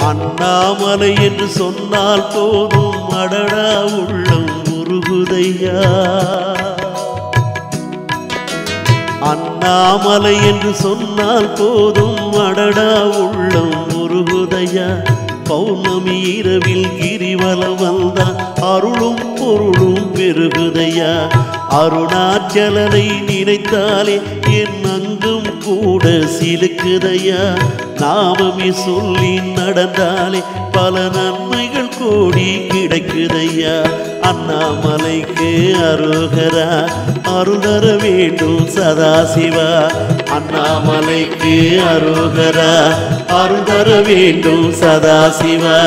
அண்ணாமலை என்று சொன்னால் போதும் அடடா உள்ளம் உருகுதையா அண்ணாமலை என்று சொன்னால் போதும் அடடா உள்ளம் உருகுதையா பௌர்ணமி இரவில் கிரிவலம் வந்தா அருளும் பொருளும் பெருகுதையா அருணாச்சலனை நினைத்தாலே என் அங்கும் கூட சிலுக்குதையா நாமமே சொல்லி நடந்தாலே பல நன்மைகள் கோடி கிடைக்குதையா அண்ணாமலைக்கு அருகரா அருதர வேண்டும் சதாசிவா அண்ணாமலைக்கு அருகரா அருதர வேண்டும் சதாசிவா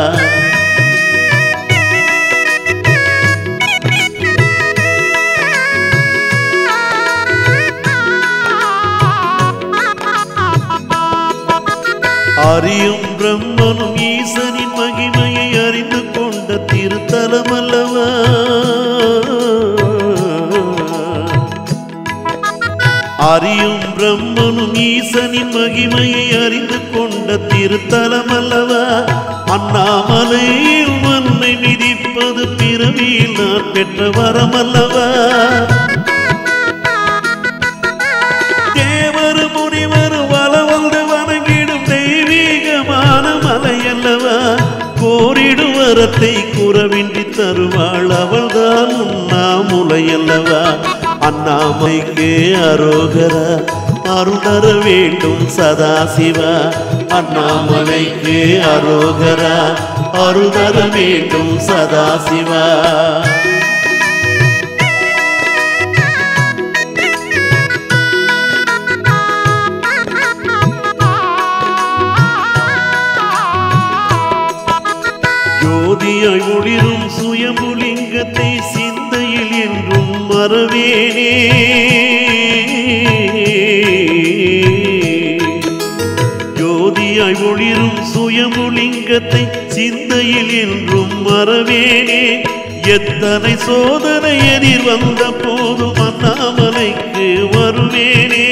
அறியும் பிரம்மனும் ஈசனின் மகிமையை அறிந்து கொண்ட திருத்தலம் அல்லவா அறியும் பிரம்மனும் ஈசனின் மகிமையை அறிந்து கொண்ட திருத்தலம் அல்லவா அண்ணாமலையில் மண்ணை மிதிப்பது பிறவியில் நான் பெற்ற வரம் அல்லவா தேவர் முனிவர் வல வந்து வணங்கிடும் தெய்வீகமான மலை அல்லவா கோரிடும் வரத்தை குறவின்றி தருவாள் அவள்தான் உண்ணாமுலை அல்லவா அண்ணாமைக்கு அரோகரா அருணர வேண்டும் சதாசிவா அண்ணாமலைக்கு அரோகரா அருணர வேண்டும் சதாசிவா ஜோதியாய் ஒளிரும் சுயம்புலிங்கத்தை சிந்தையில் என்றும் மறவேனே ஜோதியாய் ஒளிரும் சுயம்புலிங்கத்தை சிந்தையில் என்றும் மறவேனே எத்தனை சோதனை எதிர் வந்த போதும் அண்ணாமலைக்கு வருவேனே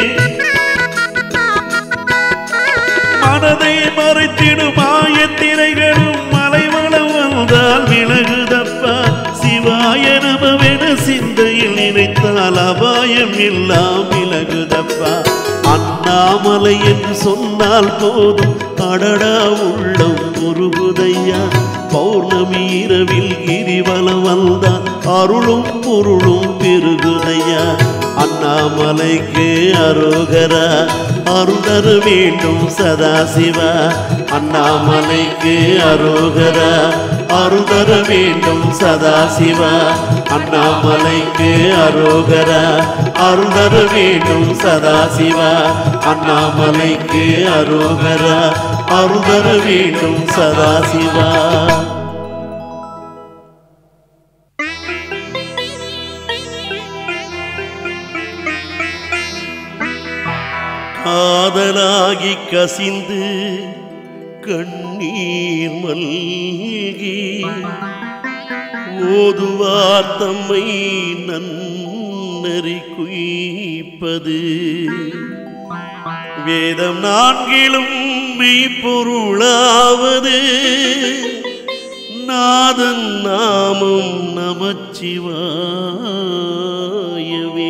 மனதை மறைத்திடும் ஆயத்திரைகளும் மலைவளம் வந்தால் விலகுதப்பா சிவாய நமவென சிந்தையில் நினைத்தால் அபாயம் எல்லாம் விலகுதப்பா அண்ணாமலை என்று சொன்னால் போதும் அடடா உள்ளம் உருகுதையா பௌர்ணமி இரவில் கிரிவலம் வந்தால் அருளும் பொருளும் பெருகுதையா அண்ணாமலைக்கு அரோகரா அருளர வேண்டும் சதாசிவா அண்ணாமலைக்கு அரோகரா அருளர வேண்டும் சதாசிவா அண்ணாமலைக்கு அரோகரா அருளர வேண்டும் சதாசிவா அண்ணாமலைக்கு அரோகரா அருளர வேண்டும் சதாசிவா காதலாகி கசிந்து கண்ணீர் மல்கி ஓதுவார் தம்மை நன்னறி குய்ப்பது வேதம் நான்கிலும் மெய்ப்பொருளாவது நாதன் நாமம் நமச்சிவாயவே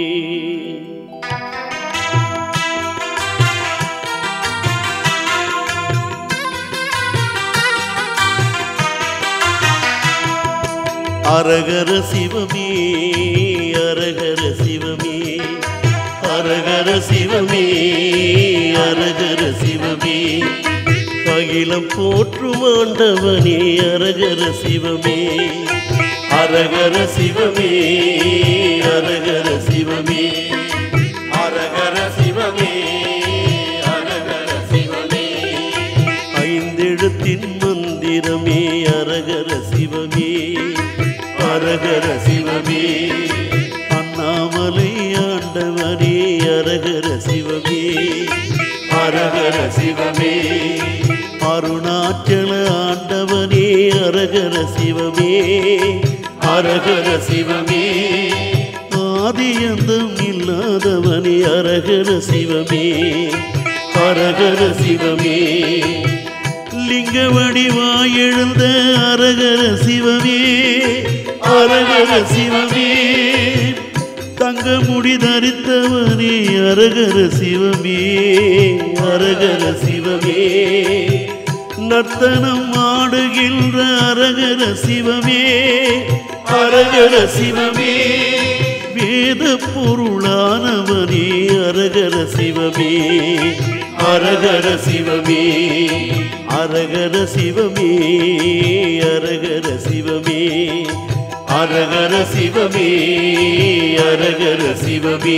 அரகர சிவமே அரகர சிவமே அரகர சிவமே அரகர சிவமே அகிலம் போற்றும் ஆண்டவனே அரகர சிவமே அரகர சிவமே அரகர சிவமே அரகர சிவமே அரகர சிவமே ஐந்தெழுத்தின் மந்திரமே அரகர சிவமே அரகர சிவமே அண்ணாமலை ஆண்டவனே அரகர சிவமே அரகர சிவமே அருணாச்சல ஆண்டவனே அரகர சிவமே அரகர சிவமே ஆதியந்தம் இல்லாதவனே அரகர சிவமே அரகர சிவமே லிங்க வடிவாய் எழுந்த அரகர சிவமே அரகர சிவமே தங்க முடி தரித்தவனே அரகர சிவமே அரகர சிவமே நர்த்தனம் ஆடுகின்ற அரகர சிவமே அரகர சிவமே வேத பொருளானவனே அரகர சிவமே அரகர சிவமே அரகர சிவமே அரகர சிவமே அரகர சிவமே அரகர சிவமே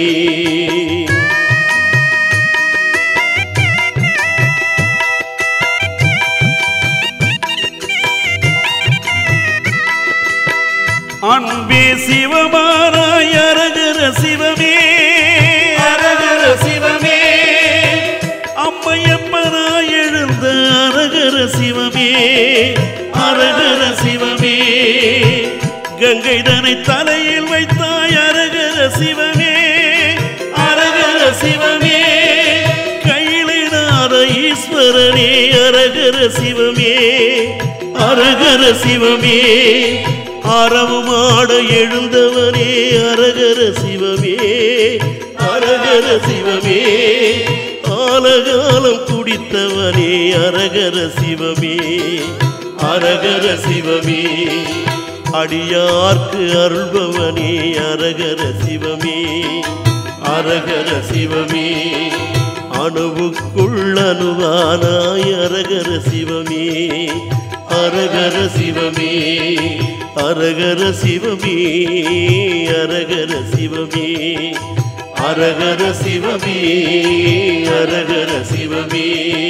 அன்பே சிவமாராய் அரகர சிவமே அரகர சிவமே அம்மையம்மனாய் எழுந்த அரகர சிவமே அரகர சிவமே கங்கை தனை தலையில் வைத்தாய் அரகர சிவமே அரகர சிவமே கையிலினாத ஈஸ்வரனே அரகர சிவமே அரகர சிவமே அறவுமாட எழுந்தவனே அரகர சிவமே அரகர சிவமே ஆலகாலம் குடித்தவனே அரகர சிவமே அரகர சிவமே அடியார்க்கு அருள்பவனே அரகர சிவமே அரகர சிவமே அணுவுக்குள் அணுவானாய் அரகர சிவமே அரகர சிவமே அரகர சிவமே அரகர சிவமே அரகர சிவமே அரகர சிவமே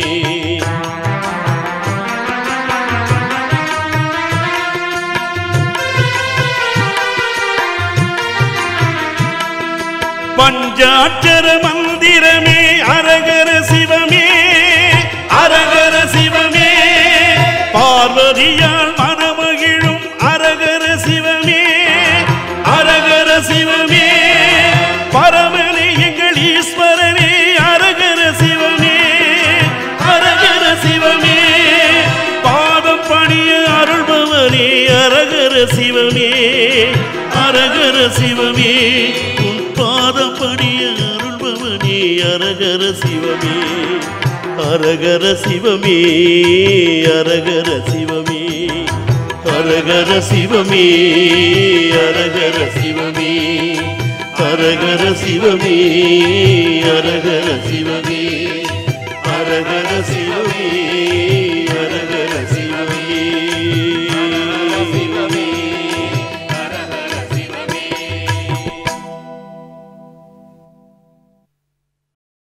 பஞ்சாட்சர மந்திரமே அரகர சிவமே அரகர சிவமே பார்வதியால் மனமகிழும் அரகர சிவமே அரகர சிவமே பரமனே எங்கள் ஈஸ்வரனே அரகர சிவமே அரகர சிவமே பாதம் பணிய அருள்பவனே அரகர சிவமே அரகர சிவமே உன் பாதம் பணிய அருள்பவனே அரகர சிவமே அரகர சிவமே அரகர சிவமே அரகர சிவமே அரகர சிவமே அரகர சிவமே அரகர சிவமே